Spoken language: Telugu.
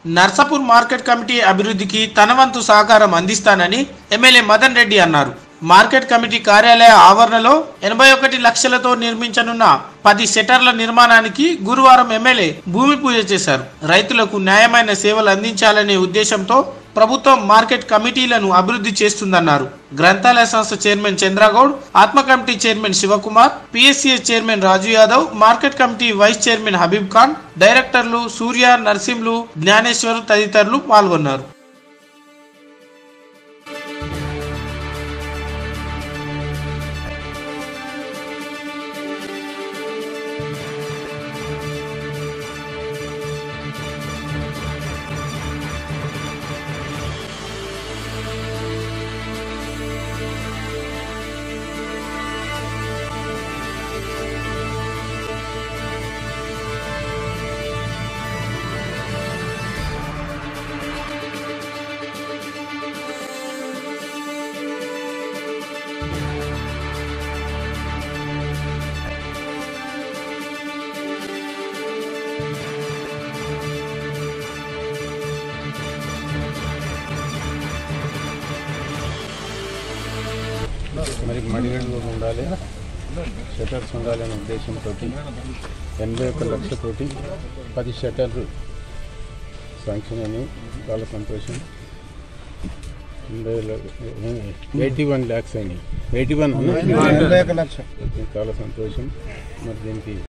నర్సాపూర్ మార్కెట్ కమిటీ అభివృద్ధికి తన వంతు సహకారం అందిస్తానని ఎమ్మెల్యే మదన్ రెడ్డి అన్నారు మార్కెట్ కమిటీ కార్యాలయ ఆవరణలో ఎనభై ఒకటి లక్షలతో నిర్మించనున్న పది షెటర్ల నిర్మాణానికి గురువారం ఎమ్మెల్యే భూమి పూజ చేశారు రైతులకు న్యాయమైన సేవలు అందించాలనే ఉద్దేశంతో ప్రభుత్వం మార్కెట్ కమిటీలను అభివృద్ధి చేస్తుందన్నారు గ్రంథాలయ సంస్థ చైర్మన్ చంద్రగౌడ్ ఆత్మ committee chairman Shivakumar PSCS chairman Raju Yadav market committee vice chairman Habib Khan డైరెక్టర్లు సూర్య నర్సింలు జ్ఞానేశ్వర్ తదితరులు పాల్గొన్నారు మరి మడిగడ్లు ఉండాలి షటర్స్ ఉండాలనే ఉద్దేశంతో ఎనభై ఒక్క లక్షతోటి పది షటర్లు శాంక్షన్ అయినాయి చాలా సంతోషం ఎయిటీ వన్ ల్యాక్స్ అయినాయి ఎయిటీ వన్ చాలా సంతోషం మరి దీనికి